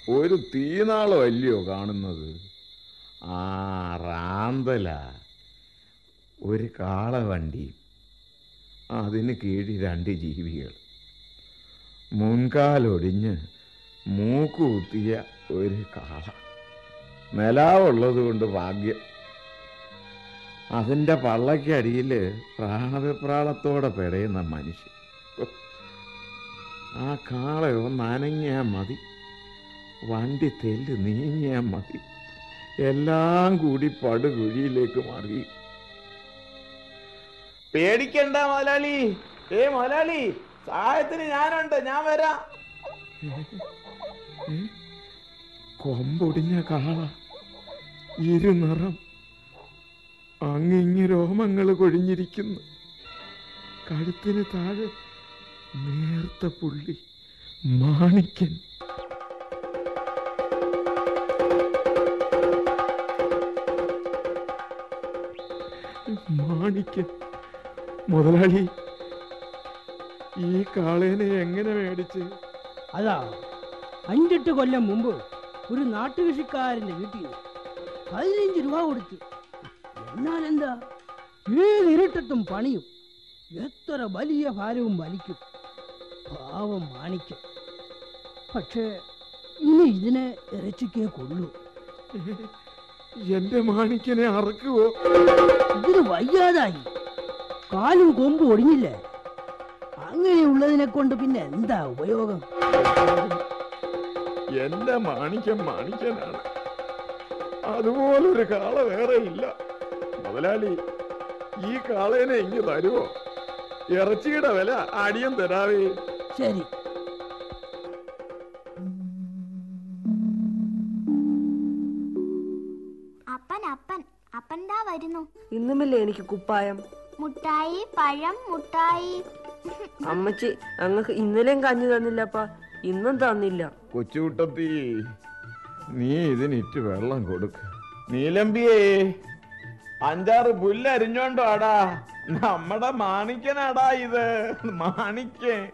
ഒരു തീനാളം അല്ലയോ കാണുന്നത് ആ റാന്തല ഒരു കാളവണ്ടി അതിന് കീഴിൽ രണ്ട് ജീവികൾ മുൻകാലൊടിഞ്ഞ് മൂക്കുകുത്തിയ ഒരു കാള നിലാവുള്ളത് കൊണ്ട് ഭാഗ്യം അതിൻ്റെ പള്ളയ്ക്കടിയിൽ പ്രാണവിപ്രാളത്തോടെ പിടയുന്ന മനുഷ്യൻ ആ കാളയോ നനങ്ങിയാൽ മതി വണ്ടി തെല്ല് നീങ്ങിയാൽ മതി എല്ലാം കൂടി പടുകുഴിയിലേക്ക് മാറി പേടിക്കണ്ട മുതലാളി ഏ മുതലാളി സഹായത്തിന് ഞാനുണ്ട് ഞാൻ വരാം കൊമ്പൊടിഞ്ഞ കാള ഇരുനിറം അങ്ങിങ്ങി രോമങ്ങൾ കൊഴിഞ്ഞിരിക്കുന്നു കഴുത്തിന് താഴെ നേർത്ത പുള്ളി മാണിക്കൻ മാണിക്കൻ മുതലാളി ഈ കാളേനെ എങ്ങനെ മേടിച്ച് അതാ അഞ്ചെട്ട് കൊല്ലം മുമ്പ് ഒരു നാട്ടുകൃഷിക്കാരന്റെ വീട്ടിൽ പതിനഞ്ച് രൂപ കൊടുത്തു എന്നാൽ എന്താ ഏത് ഇരുട്ടത്തും പണിയും എത്ര വലിയ ഭാരവും വലിക്കും പാവം മാണിക്യം പക്ഷേ ഇനി ഇതിനെ ഇറച്ചിക്കേ കൊള്ളൂ എന്റെ മാണിക്കനെ അറക്കുവോ ഇതിന് വയ്യാതായി കാലും കൊമ്പും ഒടിഞ്ഞില്ലേ അങ്ങനെയുള്ളതിനെ കൊണ്ട് പിന്നെ എന്താ ഉപയോഗം എന്റെ മാണിക്യം മാണിക്കനാണ് അതുപോലൊരു കാള വേറെ ഇല്ല മുതലാളി ഈ കാളേനെ ഇങ്ങ് തരുവോ ഇറച്ചിയുടെ വില അടിയം തരാവേ ശരി അപ്പൻ അപ്പൻ അപ്പൻ ദാ വരുന്നു ഇന്നുമില്ലേ എനിക്ക് കുപ്പായം മുട്ടായി പഴം മുട്ടായി അമ്മച്ചി ഞങ്ങൾക്ക് ഇന്നലെയും കഞ്ഞി തന്നില്ലപ്പാ ഇന്നും തന്നില്ല കൊച്ചുകുട്ടത്തി നീ ഇതിനിറ്റ് വെള്ളം കൊടുക്ക് നീലമ്പിയേ അഞ്ചാറ് പുല്ലരിഞ്ഞോണ്ടോ ആടാ നമ്മടെ മാണിക്കനാടാ ഇത് മാണിക്കൻ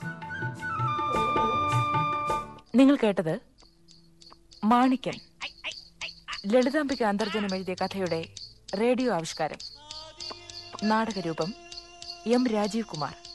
നിങ്ങൾ കേട്ടത് മാണിക്കൻ ലളിതാംബിക അന്തർജനം എഴുതിയ കഥയുടെ റേഡിയോ ആവിഷ്കാരം നാടകരൂപം എം രാജീവ് കുമാർ